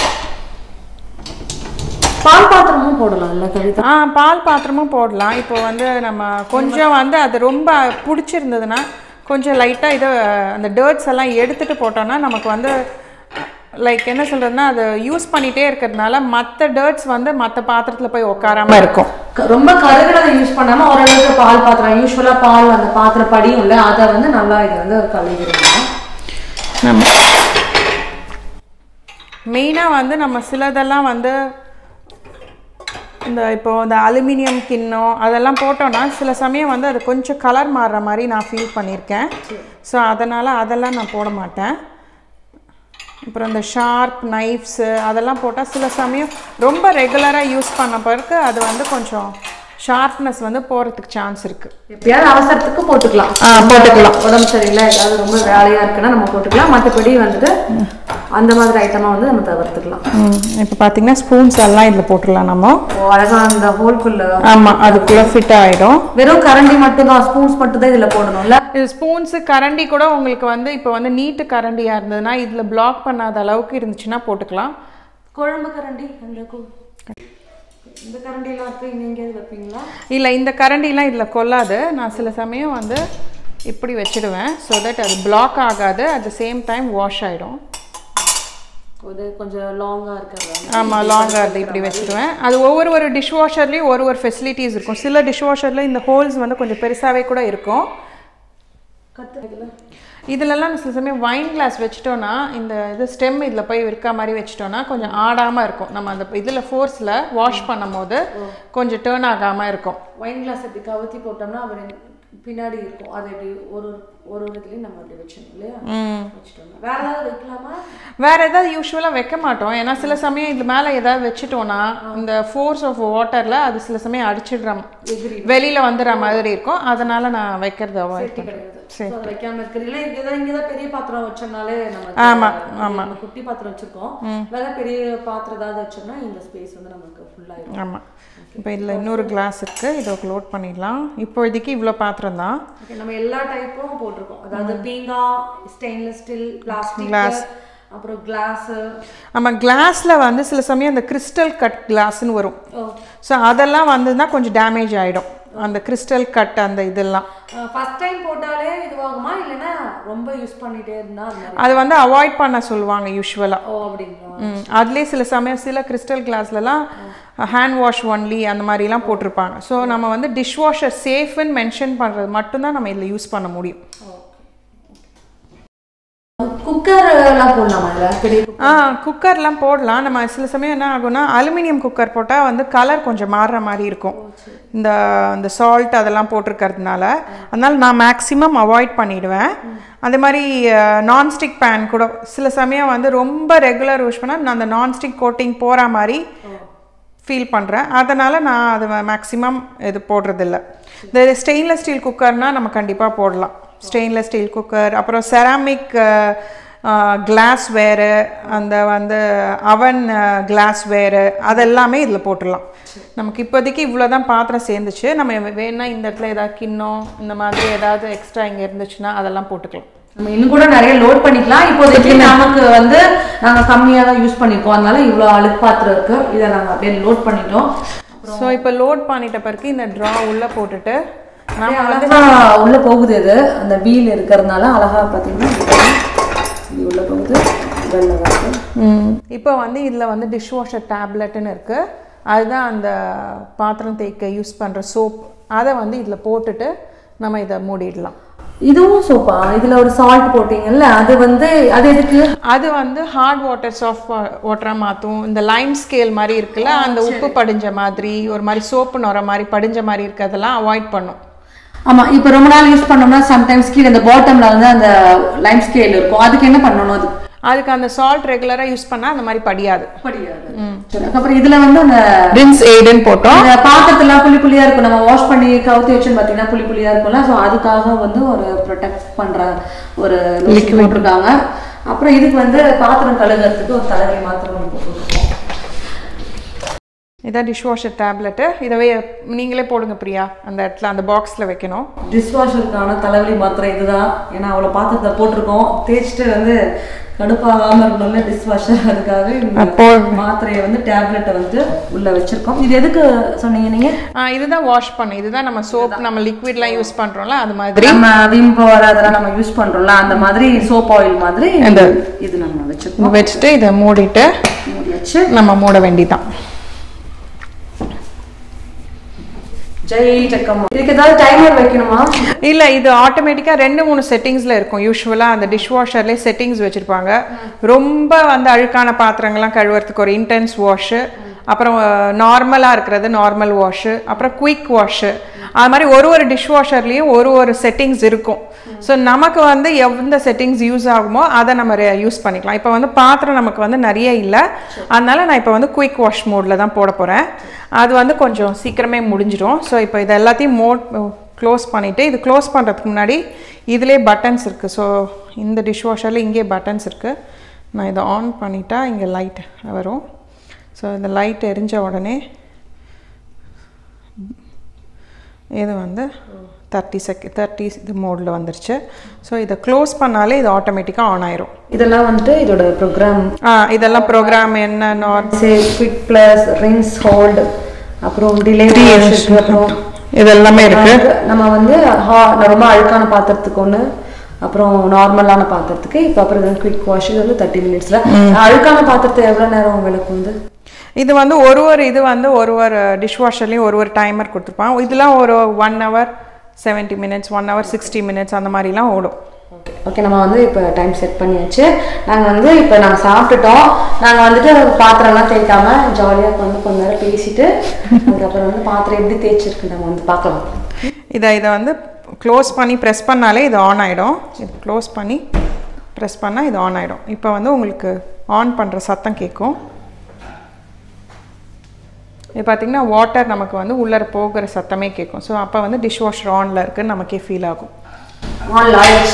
பால் பாத்திரமும் போடலாம் இல்ல கவிதா ஆ பால் பாத்திரமும் போடலாம் இப்போ வந்து நம்ம கொஞ்சம் வந்து அது ரொம்ப பிடிச்சிருந்ததுன்னா கொஞ்சம் லைட்டாக இதை அந்த டேர்ட்ஸ் எல்லாம் எடுத்துட்டு போட்டோம்னா நமக்கு வந்து லைக் என்ன சொல்றதுன்னா அது யூஸ் பண்ணிட்டே இருக்கிறதுனால மற்ற டேர்ட்ஸ் வந்து மற்ற பாத்திரத்தில் போய் உட்காராம இருக்கும் க- ரொம்ப கருகிறதை யூஸ் பண்ணாம ஓரளவுக்கு பால் பாத்திரம் யூஸ்வலா பால் அந்த பாத்திர படியும் இல்ல அதை வந்து நல்லா இது வந்து கழுவிடுங்க நம்ம மெயினாக வந்து நம்ம சிலதெல்லாம் வந்து இந்த இப்போ இந்த அலுமினியம் கிண்ணம் அதெல்லாம் போட்டோன்னா சில சமயம் வந்து அது கொஞ்சம் கலர் மாறுற மாதிரி நான் ஃபீல் பண்ணியிருக்கேன் ஸோ அதனால் அதெல்லாம் நான் போட மாட்டேன் அப்புறம் இந்த ஷார்ப் நைஃப்ஸு அதெல்லாம் போட்டால் சில சமயம் ரொம்ப ரெகுலராக யூஸ் பண்ண பிறகு அது வந்து கொஞ்சம் ஷார்ப்னஸ் வந்து போகிறதுக்கு சான்ஸ் இருக்குது எப்பயாவது அவசரத்துக்கு போட்டுக்கலாம் ஆ, போட்டுக்கலாம். உடம்பு சரியில்லை ஏதாவது ரொம்ப வேலையா இருக்குன்னா நம்ம போட்டுக்கலாம் மற்றபடி வந்துட்டு அந்த மாதிரி ஐட்டமா வந்து நம்ம தவிர்த்துக்கலாம் இப்போ பார்த்தீங்கன்னா ஸ்பூன்ஸ் எல்லாம் இதில் போட்டுடலாம் நம்ம ஓ அழகா அந்த ஹோல்குள்ள ஆமாம் அதுக்குள்ளே ஃபிட் ஆகிடும் வெறும் கரண்டி மட்டும் தான் ஸ்பூன்ஸ் மட்டும் தான் இதுல போடணும்ல இது ஸ்பூன்ஸு கரண்டி கூட உங்களுக்கு வந்து இப்போ வந்து நீட்டு கரண்டியாக இருந்ததுன்னா இதில் பிளாக் பண்ணாத அளவுக்கு இருந்துச்சுன்னா போட்டுக்கலாம் குழம்பு கரண்டி அந்த கு- இந்த கரண்டி எல்லாம் இருக்கு இங்க எங்கேயாவது வைப்பீங்களா இல்லை இந்த கரண்டிலாம் இதில் கொல்லாது நான் சில சமயம் வந்து இப்படி வச்சிடுவேன் ஸோ தட் அது பிளாக் ஆகாது at the same time wash ஆகிடும் அது கொஞ்சம் லாங்கா இருக்கிறது ஆமாம் லாங்காக அது இப்படி வச்சிடுவேன் அது ஒவ்வொரு ஒரு டிஷ் வாஷர்லேயும் ஒரு ஒரு ஃபெசிலிட்டிஸ் இருக்கும் சில டிஷ் வாஷரில் இந்த ஹோல்ஸ் வந்து கொஞ்சம் பெருசாகவே கூட இருக்கும் கத்து இதுல இதுலலாம் சில சமயம் வைன் கிளாஸ் வச்சிட்டோன்னா இந்த இது ஸ்டெம் இதில் போய் இருக்க மாதிரி வச்சிட்டோன்னா கொஞ்சம் ஆடாமல் இருக்கும் நம்ம அந்த இதில் ஃபோர்ஸில் வாஷ் பண்ணும் போது கொஞ்சம் டேர்ன் ஆகாமல் இருக்கும் ஒயின் கிளாஸ் இப்படி கவுத்தி போட்டோம்னா அப்படி பின்னாடி இருக்கும் அதை இப்படி ஒரு ஒரு ஒரு இதுலயும் நம்ம அப்படி வச்சிடணும் இல்லையா வச்சிட்டோம்னா வேற ஏதாவது வைக்கலாமா வேற ஏதாவது யூஸ்வலாக வைக்க மாட்டோம் ஏன்னா சில சமயம் இது மேலே ஏதாவது வச்சுட்டோன்னா இந்த ஃபோர்ஸ் ஆஃப் வாட்டரில் அது சில சமயம் அடிச்சிடுற வெளியில் வந்துடுற மாதிரி இருக்கும் அதனால நான் வைக்கிறது அவாய்ட் கிடையாது So, அதை வைக்காம இருக்கிறதுல இங்கதான் இங்கதான் பெரிய பாத்திரம் வச்சோம்னாலே நம்ம ஆமா, நம்ம குட்டி பாத்திரம் வச்சிருக்கோம் வேற பெரிய பாத்திரம் ஏதாவது வச்சோம்னா இந்த ஸ்பேஸ் வந்து நமக்கு ஃபுல் ஆயிடும் ஆமாம் இப்போ இதில் இன்னொரு கிளாஸ் இருக்குது இதை க்ளோட் பண்ணிடலாம் இப்போதைக்கு இவ்வளோ பாத்திரம் தான் Okay, நம்ம எல்லா டைப்பும் போட்டிருக்கோம் அதாவது பீங்கா ஸ்டெயின்லெஸ் ஸ்டீல் பிளாஸ்டிக் அப்புறம் கிளாஸ் நம்ம கிளாஸில் வந்து சில சமயம் அந்த கிறிஸ்டல் கட் கிளாஸ்னு வரும் ஸோ அதெல்லாம் வந்ததுன்னா கொஞ்சம் டேமேஜ் ஆகிடும் அந்த கிறிஸ்டல் கட் அந்த இதெல்லாம் ஃபர்ஸ்ட் டைம் போட்டாலே இதுவாகுமா இல்லைன்னா ரொம்ப யூஸ் பண்ணிட்டே இருந்தா அது மாதிரி அது வந்து அவாய்ட் பண்ண சொல்லுவாங்க யூஸ்வலாக ஓ அப்படிங்களா ம் அதுலேயே சில சமயம் சில கிறிஸ்டல் கிளாஸ்லலாம் ஹேண்ட் வாஷ் ஒன்லி அந்த மாதிரிலாம் போட்டிருப்பாங்க ஸோ நம்ம வந்து டிஷ் வாஷர் சேஃப்னு மென்ஷன் பண்ணுறது மட்டும்தான் நம்ம இதில் யூஸ் பண்ண முடியும் குக்கர் எல்லாம் போடலாமா இதுல பெரிய cooker? ஆ குக்கர்லாம் போடலாம் நம்ம சில சமயம் என்ன ஆகும்னா அலுமினியம் குக்கர் போட்டால் வந்து கலர் கொஞ்சம் மாறுற மாதிரி இருக்கும் இந்த இந்த சால்ட் அதெல்லாம் போட்டிருக்கறதுனால அதனால நான் மேக்ஸிமம் அவாய்ட் பண்ணிடுவேன் அதே மாதிரி நான்ஸ்டிக் பேன் கூட சில சமயம் வந்து ரொம்ப ரெகுலர் யூஸ் பண்ணால் நான் அந்த நான்ஸ்டிக் கோட்டிங் போகிற மாதிரி ஃபீல் பண்ணுறேன் அதனால் நான் அது மேக்ஸிமம் இது போடுறதில்ல இந்த ஸ்டெயின்லெஸ் ஸ்டீல் குக்கர்னால் நம்ம கண்டிப்பாக போடலாம் ஸ்டெயின்லெஸ் ஸ்டீல் குக்கர் அப்புறம் செராமிக் கிளாஸ் வேறு அந்த வந்து அவன் கிளாஸ் வேறு அதெல்லாமே இதில் போட்டுடலாம் நமக்கு இப்போதைக்கு இவ்வளோ தான் பாத்திரம் சேர்ந்துச்சு நம்ம வேணா இந்த இடத்துல ஏதாவது கிண்ணம் இந்த மாதிரி ஏதாவது எக்ஸ்ட்ரா இங்கே இருந்துச்சுன்னா அதெல்லாம் போட்டுக்கலாம் நம்ம இன்னும் கூட நிறைய லோட் பண்ணிக்கலாம் இப்போதைக்கு நமக்கு வந்து நாங்க கம்மியா தான் யூஸ் பண்ணிருக்கோம் அதனால இவ்வளவு அழுக்கு பாத்திரம் இருக்கு இதை நாங்க அப்படியே லோட் பண்ணிட்டோம் ஸோ இப்போ லோட் பண்ணிட்ட பிறகு இந்த ட்ரா உள்ளே போட்டுட்டு நம்ம அழகா உள்ள போகுது இது அந்த வீல் இருக்கிறதுனால அழகா பாத்தீங்கன்னா இது உள்ள போகுது வெள்ளை வருது இப்போ வந்து இதில் வந்து டிஷ் வாஷர் டேப்லெட்டுன்னு இருக்குது அதுதான் அந்த பாத்திரம் தேய்க்க யூஸ் பண்ணுற சோப் அதை வந்து இதில் போட்டுட்டு நம்ம இதை மூடிடலாம் இதுவும் சோப்பா இதுல ஒரு சால்ட் போட்டீங்கல்ல அது வந்து அது எதுக்கு அது வந்து ஹார்ட் வாட்டர் சாஃப்ட் வாட்டராக மாற்றும் இந்த லைம் ஸ்கேல் மாதிரி இருக்குல்ல அந்த உப்பு படிஞ்ச மாதிரி ஒரு மாதிரி சோப்பு நுர மாதிரி படிஞ்ச மாதிரி இருக்கிறதெல்லாம் அவாய்ட் பண்ணும் ஆமா இப்போ ரொம்ப நாள் யூஸ் பண்ணோம்னா சம்டைம்ஸ் கீழே அந்த பாட்டம்ல வந்து அந்த லைம் ஸ்கேல் இருக்கும் அதுக்கு என்ன பண்ணணும் அது அதுக்கு அந்த சால்ட் ரெகுலராக யூஸ் பண்ணால் அந்த மாதிரி படியாது படியாது சரி, அதுக்கப்புறம் இதுல வந்து அந்த ரின்ஸ் எய்டுன்னு போட்டோம் அந்த பாத்திரத்துலாம் புளி புளியா இருக்கும் நம்ம வாஷ் பண்ணி கவுத்தி வச்சுன்னு பார்த்தீங்கன்னா புளி புளியா இருக்கும்ல ஸோ அதுக்காக வந்து ஒரு ப்ரொடெக்ட் பண்ற ஒரு லிக்விட் போட்டிருக்காங்க அப்புறம் இதுக்கு வந்து பாத்திரம் கழுகுறதுக்கு ஒரு தலைவலி மாத்திரம் ஒன்று போட்டுருக்கோம் இதான் டிஷ் வாஷர் டேப்லெட்டு இதவே நீங்களே போடுங்க பிரியா அந்த இடத்துல அந்த பாக்ஸில் வைக்கணும் டிஷ் வாஷருக்கான தலைவலி மாத்திரை இதுதான் ஏன்னா அவ்வளோ பாத்திரத்தை போட்டிருக்கோம் தேய்ச்சிட்டு வந்து கடுப்பாகாம இருக்கணும்ல டிஷ் வாஷர் அதுக்காக இந்த மாத்திரையை வந்து டேப்லெட்டை வந்து உள்ள வச்சிருக்கோம் இது எதுக்கு சொன்னீங்க நீங்க ஆ, இதுதான் வாஷ் பண்ணு இதுதான் நம்ம சோப் நம்ம லிக்விட்லாம் யூஸ் பண்றோம்ல அது மாதிரி நம்ம விம் பவர் அதெல்லாம் நம்ம யூஸ் பண்றோம்ல அந்த மாதிரி சோப் ஆயில் மாதிரி இது நம்ம வச்சிருக்கோம் வச்சுட்டு இதை மூடிட்டு மூடியாச்சு நம்ம மூட வேண்டிதான் ஜெய் ஜக்கம்மா இதுக்கு ஏதாவது டைமர் வைக்கணுமா இல்ல இது ஆட்டோமேட்டிக்கா ரெண்டு மூணு செட்டிங்ஸ்ல இருக்கும் யூஸ்வலா அந்த டிஷ் வாஷர்லேயே செட்டிங்ஸ் வச்சிருப்பாங்க ரொம்ப வந்து அழுக்கான பாத்திரங்கள்லாம் கழுவுறதுக்கு ஒரு இன்டென்ஸ் வாஷ் அப்புறம் நார்மலாக இருக்கிறது நார்மல் வாஷு அப்புறம் குயிக் வாஷு அது மாதிரி ஒரு ஒரு டிஷ் வாஷர்லேயும் ஒரு ஒரு செட்டிங்ஸ் இருக்கும் ஸோ நமக்கு வந்து எந்த செட்டிங்ஸ் யூஸ் ஆகுமோ அதை நம்ம யூஸ் பண்ணிக்கலாம் இப்போ வந்து பாத்திரம் நமக்கு வந்து நிறைய இல்லை அதனால நான் இப்போ வந்து குயிக் வாஷ் மோடில் தான் போட போகிறேன் அது வந்து கொஞ்சம் சீக்கிரமே முடிஞ்சிடும் ஸோ இப்போ இது எல்லாத்தையும் மோட் க்ளோஸ் பண்ணிவிட்டு இது க்ளோஸ் பண்ணுறதுக்கு முன்னாடி இதிலே பட்டன்ஸ் இருக்குது ஸோ இந்த டிஷ் வாஷரில் இங்கே பட்டன்ஸ் இருக்குது நான் இதை ஆன் பண்ணிட்டா இங்கே லைட் வரும் ஸோ இந்த லைட் எரிஞ்ச உடனே இது வந்து தேர்ட்டி செக் தேர்ட்டி இது மோடில் வந்துருச்சு ஸோ இதை க்ளோஸ் பண்ணாலே இது ஆட்டோமேட்டிக்காக ஆன் ஆயிரும் இதெல்லாம் வந்துட்டு இதோட ப்ரோக்ராம் ஆ இதெல்லாம் ப்ரோக்ராம் என்ன நார் save quick plus rinse hold அப்புறம் டிலே அப்புறம் இது எல்லாமே இருக்கு நம்ம வந்து ஹா- ரொம்ப அழுக்கான பாத்திரத்துக்கு ஒன்று அப்புறம் நார்மலான பாத்திரத்துக்கு இப்போ அப்புறம் குவிக் வாஷ் இது வந்து தேர்ட்டி மினிட்ஸில் அழுக்கான பாத்திரத்தை எவ்வளோ நேரம் விளக்கு வந்து இது வந்து ஒரு ஒரு இது வந்து ஒரு ஒரு டிஷ் வாஷர்லேயும் ஒரு ஒரு டைமர் கொடுத்துருப்பான் இதெல்லாம் ஒரு one hour seventy minutes one hour sixty minutes அந்த மாதிரிலாம் ஓடும் ஓகே ஓகே நம்ம வந்து இப்போ டைம் செட் பண்ணியாச்சு நாங்கள் வந்து இப்போ நாங்கள் சாப்பிட்டுட்டோம் நாங்கள் வந்துட்டு பாத்திரம்லாம் தேய்க்காம ஜாலியாக வந்து கொஞ்ச நேரம் பேசிட்டு அதுக்கப்புறம் வந்து பாத்திரம் எப்படி தேய்ச்சிருக்கு நம்ம வந்து பார்க்கலாம் இதை இதை வந்து க்ளோஸ் பண்ணி ப்ரெஸ் பண்ணாலே இது ஆன் ஆகிடும் இது க்ளோஸ் பண்ணி ப்ரெஸ் பண்ணால் இது ஆன் ஆகிடும் இப்போ வந்து உங்களுக்கு ஆன் பண்ணுற சத்தம் கேட்கும் இது பார்த்தீங்கன்னா வாட்டர் நமக்கு வந்து உள்ளர போகிற சத்தமே கேட்கும் ஸோ அப்போ வந்து டிஷ் வாஷர் ஆனில் இருக்குன்னு நமக்கே ஃபீல் ஆகும் ஆன் லாயர்ஸ்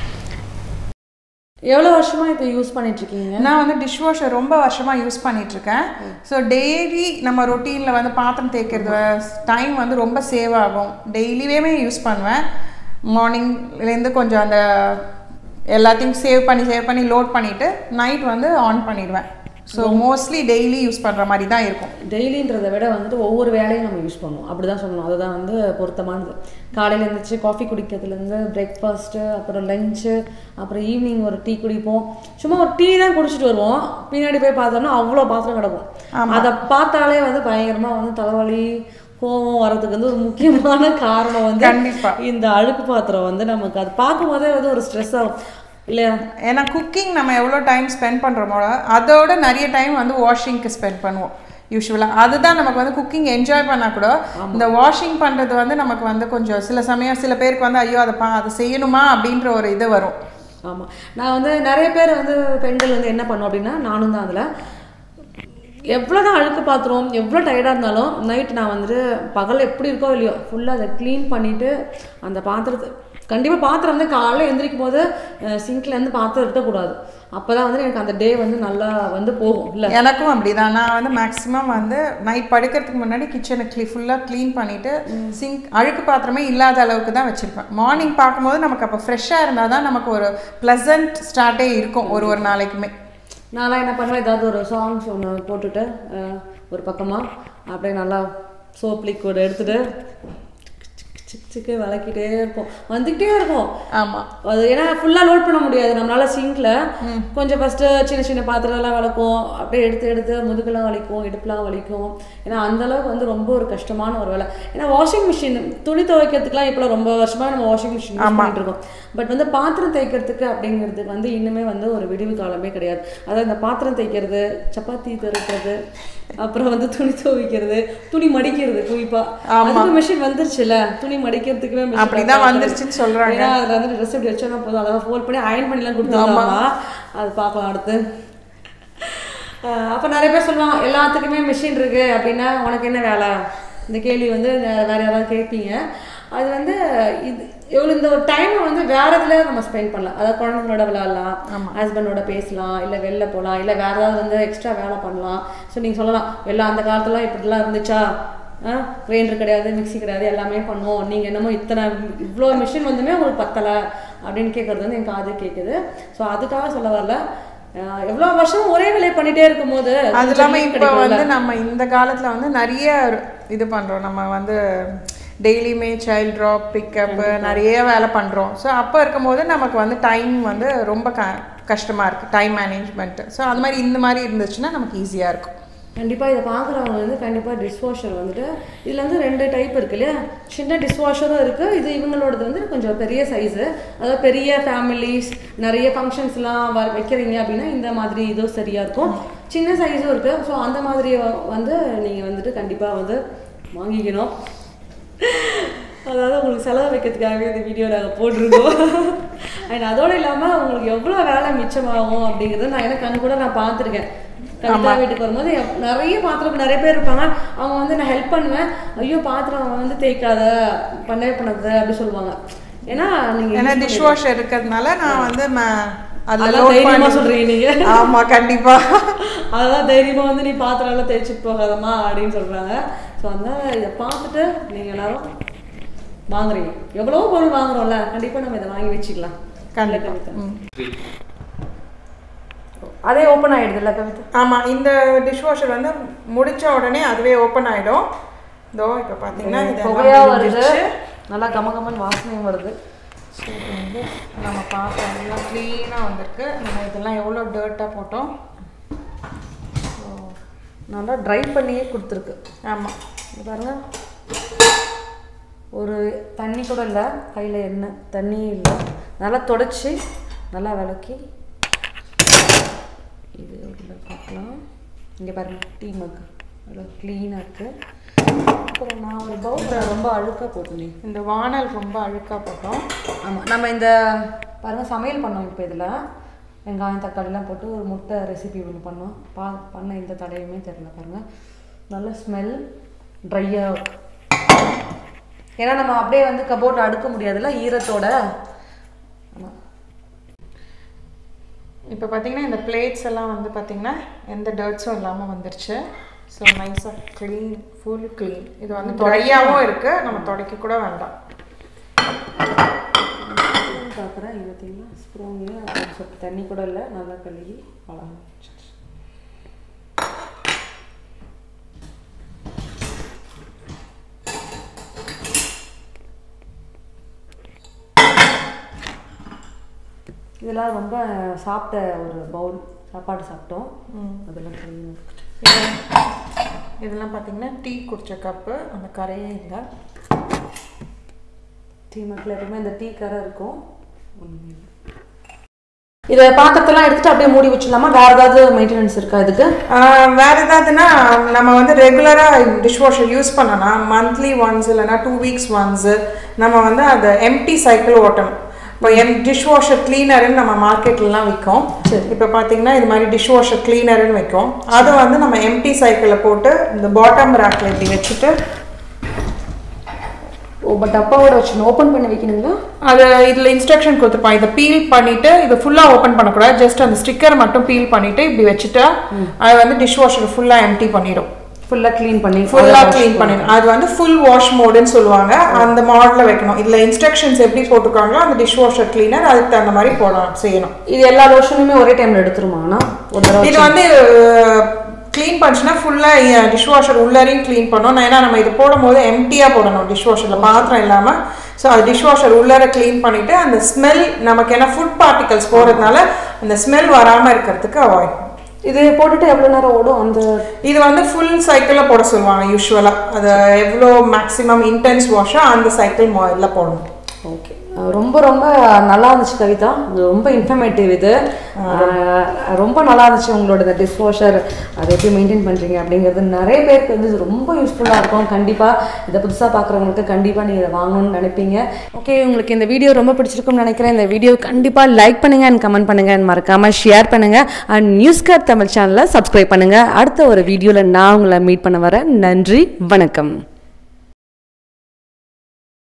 எவ்வளோ வருஷமா இப்போ யூஸ் பண்ணிட்டு இருக்கீங்க நான் வந்து டிஷ் வாஷர் ரொம்ப வருஷமாக யூஸ் பண்ணிட்டு இருக்கேன் ஸோ டெய்லி நம்ம ரொட்டீனில் வந்து பாத்திரம் தேய்க்கிறது டைம் வந்து ரொம்ப சேவ் ஆகும் டெய்லியுமே யூஸ் பண்ணுவேன் மார்னிங்லேருந்து கொஞ்சம் அந்த எல்லாத்தையும் சேவ் பண்ணி சேவ் பண்ணி லோட் பண்ணிவிட்டு நைட் வந்து ஆன் பண்ணிடுவேன் ஸோ மோஸ்ட்லி டெய்லி யூஸ் பண்ணுற மாதிரி தான் இருக்கும் டெய்லின்றதை விட வந்துட்டு ஒவ்வொரு வேலையும் நம்ம யூஸ் பண்ணுவோம் அப்படி தான் சொல்லணும் அதுதான் வந்து பொருத்தமானது காலையில் எழுந்திரிச்சு காஃபி குடிக்கிறதுலேருந்து பிரேக்ஃபாஸ்ட்டு அப்புறம் லஞ்சு அப்புறம் ஈவினிங் ஒரு டீ குடிப்போம் சும்மா ஒரு டீ தான் குடிச்சிட்டு வருவோம் பின்னாடி போய் பார்த்தோம்னா அவ்வளோ பாத்திரம் கிடக்கும் அதை பார்த்தாலே வந்து பயங்கரமாக வந்து தலைவலி கோவம் வரதுக்கு வந்து ஒரு முக்கியமான காரணம் வந்து கண்டிப்பா. இந்த அழுக்கு பாத்திரம் வந்து நமக்கு அது பார்க்கும்போதே வந்து ஒரு ஸ்ட்ரெஸ் ஆகும் இல்லையா ஏன்னா குக்கிங் நம்ம எவ்வளோ டைம் ஸ்பெண்ட் பண்ணுறோமோ அதோட நிறைய டைம் வந்து வாஷிங்க்கு ஸ்பெண்ட் பண்ணுவோம் யூஸ்வலாக அதுதான் நமக்கு வந்து குக்கிங் என்ஜாய் பண்ணால் கூட இந்த வாஷிங் பண்ணுறது வந்து நமக்கு வந்து கொஞ்சம் சில சமயம் சில பேருக்கு வந்து ஐயோ அதை பா அதை செய்யணுமா அப்படின்ற ஒரு இது வரும் ஆமாம் நான் வந்து நிறைய பேர் வந்து பெண்கள் வந்து என்ன பண்ணுவோம் அப்படின்னா நானும் தான் அதில் எவ்வளோ தான் அழுக்கு பாத்திரம் எவ்வளோ டயர்டாக இருந்தாலும் நைட் நான் வந்துட்டு பகல் எப்படி இருக்கோ இல்லையோ ஃபுல்லாக அதை க்ளீன் பண்ணிவிட்டு அந்த பாத்திரத்தை கண்டிப்பாக பாத்திரம் வந்து காலைல எந்திரிக்கும் போது சிங்க்லேருந்து பாத்திரம் இருக்கக்கூடாது அப்போ தான் வந்து எனக்கு அந்த டே வந்து நல்லா வந்து போகும் இல்லை எனக்கும் அப்படிதான் நான் வந்து மேக்ஸிமம் வந்து நைட் படுக்கிறதுக்கு முன்னாடி கிச்சனை க்ளீ ஃபுல்லாக க்ளீன் பண்ணிவிட்டு சிங்க் அழுக்கு பாத்திரமே இல்லாத அளவுக்கு தான் வச்சுருப்பேன் மார்னிங் பார்க்கும்போது நமக்கு அப்போ ஃப்ரெஷ்ஷாக இருந்தால் தான் நமக்கு ஒரு ப்ளசன்ட் ஸ்டார்ட்டே இருக்கும் ஒரு ஒரு நாளைக்குமே நான்லாம் என்ன பண்ணுவேன் ஏதாவது ஒரு சாங்ஸ் ஒன்று போட்டுட்டு அஹ், ஒரு பக்கமாக அப்படியே நல்லா சோப் லிக்விட் எடுத்துட்டு சிக் சிக்கு விளக்கிட்டே இருப்போம் வந்துக்கிட்டே இருக்கும் ஆமாம் அது ஏன்னா ஃபுல்லாக லோட் பண்ண முடியாது நம்மளால சிங்க்ல கொஞ்சம் ஃபர்ஸ்ட் சின்ன சின்ன பாத்திரம்லாம் விளக்கும் அப்படியே எடுத்து எடுத்து முதுகெல்லாம் வலிக்கும் இடுப்புலாம் வலிக்கும் ஏன்னா அந்த அளவுக்கு வந்து ரொம்ப ஒரு கஷ்டமான ஒரு வேலை ஏன்னா வாஷிங் மிஷின் துணி துவைக்கிறதுக்குலாம் இப்போ ரொம்ப வருஷமா நம்ம வாஷிங் மிஷின் யூஸ் பண்ணிட்டு இருக்கோம் பட் வந்து பாத்திரம் தேய்க்கிறதுக்கு அப்படிங்கிறதுக்கு வந்து இன்னுமே வந்து ஒரு விடிவு காலமே கிடையாது அதாவது இந்த பாத்திரம் தேய்க்கிறது சப்பாத்தி திறக்கிறது அப்புறம் வந்து துணி துவைக்கிறது துணி மடிக்கிறது குறிப்பா அதுக்கு மிஷின் வந்துருச்சுல துணி மடிக்கிறதுக்குமே machine அப்படிதான் வந்துருச்சுன்னு சொல்றாங்க. ஏன்னா அதில் வந்து ட்ரெஸ் எப்படி வச்சோன்னா போதும் அழகாக ஃபோல்ட் பண்ணி அயன் பண்ணிலாம் கொடுத்துருவாங்க அது பார்க்கலாம் அடுத்து அஹ் அப்ப நிறைய பேர் சொல்லுவாங்க எல்லாத்துக்குமே மிஷின் இருக்கு அப்படின்னா உனக்கு என்ன வேலை இந்த கேள்வி வந்து வே- வேற யாராவது கேட்பீங்க அது வந்து இது எவ்வளோ இந்த ஒரு டைமை வந்து வேற இதுல நம்ம ஸ்பெண்ட் பண்ணலாம் அதாவது குழந்தைங்களோட விளையாடலாம் ஹஸ்பண்டோட பேசலாம் இல்லை வெளில போகலாம் இல்லை வேற ஏதாவது வந்து எக்ஸ்ட்ரா வேலை பண்ணலாம் ஸோ நீங்கள் சொல்லலாம் எல்லாம் அந்த காலத்துலாம் இப்படிலாம் இருந்துச்சா கிரைண்டர் கிடையாது மிக்ஸி கிடையாது எல்லாமே பண்ணுவோம் நீங்கள் என்னமோ இத்தனை இவ்வளோ மிஷின் வந்துமே உங்களுக்கு பத்தலை அப்படின்னு கேட்குறது வந்து என் காது கேட்குது ஸோ அதுக்காக சொல்ல வரல அஹ் எவ்வளோ வருஷம் ஒரே வேலையை பண்ணிட்டே இருக்கும்போது அது கொஞ்சம் இல்லாமல் leave இப்போ கிடைக்கும்ல. வந்து நம்ம இந்த காலத்தில் வந்து நிறைய இது பண்ணுறோம் நம்ம வந்து டெய்லியுமே சைல்ட் ட்ராப் பிக்கப் நிறைய வேலை பண்ணுறோம் ஸோ அப்போ இருக்கும்போது நமக்கு வந்து டைம் வந்து ரொம்ப க கஷ்டமாக இருக்குது டைம் மேனேஜ்மெண்ட்டு ஸோ அது மாதிரி இந்த மாதிரி இருந்துச்சுன்னா நமக்கு ஈஸியாக இருக்கும் கண்டிப்பாக இதை பார்க்குறவங்க வந்து கண்டிப்பாக டிஷ்வாஷர் வந்துட்டு இதில் வந்து ரெண்டு டைப் இருக்கு இல்லையா சின்ன டிஷ்வாஷரும் இருக்குது இது இவங்களோடது வந்து கொஞ்சம் பெரிய சைஸு அதாவது பெரிய ஃபேமிலிஸ் நிறைய ஃபங்க்ஷன்ஸ்லாம் வர வைக்கிறீங்க அப்படின்னா இந்த மாதிரி இதுவும் சரியாக இருக்கும் சின்ன சைஸும் இருக்குது ஸோ அந்த மாதிரி வ- வந்து நீங்கள் வந்துட்டு கண்டிப்பாக வந்து வாங்கிக்கணும் அதாவது உங்களுக்கு செலவு வைக்கிறதுக்காகவே இந்த வீடியோ நாங்கள் போட்டிருக்கோம் அண்ட் அதோடு இல்லாமல் உங்களுக்கு எவ்வளோ வேலை மிச்சமாகும் அப்படிங்கிறத நான் எனக்கு கண்ணு கூட நான் பார்த்துருக்கேன் கவிதா வீட்டுக்கு வரும்போது எப்- நிறைய பாத்திரம் நிறைய பேர் இருப்பாங்க அவங்க வந்து நான் ஹெல்ப் பண்ணுவேன் ஐயோ பாத்திரம் வந்து தேய்க்காத பண்ணவே பண்ணாத அப்படி சொல்லுவாங்க ஏன்னா நீங்க ஏன்னா டிஷ் வாஷர் இருக்கிறதுனால நான் வந்து ம- அதுல அதான் load தைரியமா பண்ணி- சொல்றீங்க நீங்க ஆமா கண்டிப்பா அதான் தைரியமா வந்து நீ பாத்திரம் எல்லாம் தேய்ச்சிட்டு போகாதம்மா அப்படின்னு சொல்றாங்க ஸோ அதனால இதை பார்த்துட்டு நீங்க எல்லாரும் வாங்குறீங்க எவ்வளவோ பொருள் வாங்குறோம்ல கண்டிப்பா நம்ம இதை வாங்கி வச்சுக்கலாம் கண்டிப்பா. கவிதா ம். அதே ஓப்பன் ஆயிடுதுல்ல கவிதா ஆமா இந்த டிஷ் வாஷர் வந்து முடிச்ச உடனே அதுவே ஓப்பன் ஆயிடும் இதோ இப்போ பார்த்தீங்கன்னா இது புகையா வருது நல்லா கம கமன் வாசனையும் வருது சரி வந்து நம்ம பார்த்தோம் எல்லாம் க்ளீனாக வந்திருக்கு நம்ம இதெல்லாம் எவ்வளோ டர்ட்டாக போட்டோம் ஸோ நல்லா ட்ரை பண்ணியே கொடுத்துருக்கு ஆமாம் இது பாருங்க ஒரு தண்ணி கூட இல்லை கையில் எண்ணெய் தண்ணியே இல்லை நல்லா தொடச்சி நல்லா விளக்கி இது உள்ள பார்க்கலாம் இங்கே பாருங்க டீ மக் நல்லா க்ளீனாக இருக்குது அப்புறம் நான் ஒரு பவுலில் ரொம்ப அழுக்காக போட்டுனேன் இந்த வானல் ரொம்ப அழுக்காக போட்டோம் ஆமாம் நம்ம இந்த பாருங்க சமையல் பண்ணோம் இப்போ இதில் வெங்காயம் தக்காளிலாம் போட்டு ஒரு முட்டை ரெசிபி ஒன்று பண்ணோம் பா பண்ண இந்த தடையுமே தெரில பாருங்க நல்ல ஸ்மெல் ட்ரையாக ஏன்னா நம்ம அப்படியே வந்து கபோர்ட் அடுக்க முடியாதுல்ல ஈரத்தோட ஆமாம் இப்போ பார்த்தீங்கன்னா இந்த பிளேட்ஸ் எல்லாம் வந்து பார்த்தீங்கன்னா எந்த டர்ட்ஸும் இல்லாமல் வந்துருச்சு ஸோ நைஸாக க்ளீன் ஃபுல் க்ளீன் இது வந்து ட்ரையாகவும் இருக்குது நம்ம துடைக்க கூட வேண்டாம் பார்க்குறேன் இது பார்த்தீங்கன்னா ஸ்ப்ரூன்ல சொட்டு தண்ணி கூட இல்லை நல்லா கழுவி அழகாக வச்சிருச்சு. இதெல்லாம் ரொம்ப சாப்பிட்ட ஒரு பவுல் சாப்பாடு சாப்பிட்டோம் அதெல்லாம் clean ஆ இருக்கு. இது- இதெல்லாம் பார்த்தீங்கன்னா டீ குடிச்ச கப்பு அந்த கரையே இல்லை டீ மக்கில் எப்பவுமே இந்த டீ கரை இருக்கும் ஒண்ணுமே இல்லை. இதை பாத்திரத்தெல்லாம் எடுத்துட்டு அப்படியே மூடி வச்சிடலாமா வேற ஏதாவது மெயின்டெனன்ஸ் இருக்கா இதுக்கு ஆஹ் வேற ஏதாவதுன்னா நம்ம வந்து ரெகுலராக டிஷ் வாஷர் யூஸ் பண்ணலாம் மந்த்லி ஒன்ஸ் இல்லைன்னா டூ வீக்ஸ் ஒன்ஸு நம்ம வந்து அதை எம்டி சைக்கிள் ஓட்டணும் இப்போ எம் டிஷ் வாஷர் கிளீனர்னு நம்ம மார்க்கெட்லலாம் விற்கும் இப்போ பார்த்தீங்கன்னா இது மாதிரி டிஷ் வாஷர் கிளீனர்னு விற்கும் அதை வந்து நம்ம எம்டி சைக்கிளில் போட்டு இந்த பாட்டம் ரேக்கில் இப்படி வச்சுட்டு ஓ பட் டப்பாவோட வச்சு ஓப்பன் பண்ணி வைக்கணுங்களா அது இதில் இன்ஸ்ட்ரக்ஷன் கொடுத்துருப்பான் இதை பீல் பண்ணிட்டு இதை ஃபுல்லாக ஓப்பன் பண்ணக்கூடாது ஜஸ்ட் அந்த ஸ்டிக்கர் மட்டும் பீல் பண்ணிட்டு இப்படி வச்சுட்டா அது வந்து டிஷ் வாஷர் ஃபுல்லாக எம்டி பண்ணிடும் ஃபுல்லாக க்ளீன் பண்ணி ஃபுல்லாக க்ளீன் பண்ணிடணும் அது வந்து ஃபுல் வாஷ் மோடுன்னு சொல்லுவாங்க அந்த மாடலில் வைக்கணும் இதில் இன்ஸ்ட்ரக்ஷன்ஸ் எப்படி போட்டிருக்காங்களோ அந்த டிஷ் வாஷர் கிளீனர் அதுக்கு தகுந்த மாதிரி போடணும் செய்யணும் இது எல்லா லோஷனுமே ஒரே டைம்ல எடுத்துருமாண்ணா ஒரு தடவை இது வந்து க்ளீன் பண்ணுச்சுன்னா ஃபுல்லாக டிஷ் வாஷர் உள்ளரையும் க்ளீன் பண்ணணும் ஏன்னா நம்ம இது போடும்போது எம்டியாக போடணும் டிஷ் வாஷரில் பாத்திரம் இல்லாமல் ஸோ அது டிஷ் வாஷர் உள்ளர க்ளீன் பண்ணிவிட்டு அந்த ஸ்மெல் நமக்கு ஏன்னா ஃபுட் பார்ட்டிகல்ஸ் போகிறதுனால அந்த ஸ்மெல் வராமல் இருக்கிறதுக்கு அவாய்ட் இது போட்டுட்டு எவ்வளோ நேரம் ஓடும் அந்த இது வந்து ஃபுல் சைக்கிளில் போட சொல்லுவாங்க யூஸ்வலாக அது எவ்வளோ மேக்ஸிமம் இன்டென்ஸ் வாஷோ அந்த சைக்கிள் முதல்ல போடணும் ஓகே ரொம்ப ரொம்ப நல்லா இருந்துச்சு கவிதா இது ரொம்ப இன்ஃபர்மேட்டிவ் இது அஹ், ரொம்ப நல்லா இருந்துச்சு உங்களோட இந்த டிஷ் வாஷர் அதை எப்படி மெயின்டைன் பண்ணுறீங்க அப்படிங்கிறது நிறைய பேருக்கு வந்து இது ரொம்ப யூஸ்ஃபுல்லாக இருக்கும் கண்டிப்பாக இதை புதுசாக பார்க்குறவங்களுக்கு கண்டிப்பாக நீங்கள் இதை வாங்கணும்னு நினைப்பீங்க ஓகே உங்களுக்கு இந்த வீடியோ ரொம்ப பிடிச்சிருக்கும்னு நினைக்கிறேன் இந்த வீடியோ கண்டிப்பாக லைக் பண்ணுங்கள் அண்ட் கமெண்ட் பண்ணுங்கள் and மறக்காமல் ஷேர் பண்ணுங்கள் அண்ட் நியூஸ் கார்ட் தமிழ் சேனலை சப்ஸ்கிரைப் பண்ணுங்கள் அடுத்த ஒரு வீடியோவில் நான் உங்களை மீட் பண்ண வரேன் நன்றி வணக்கம்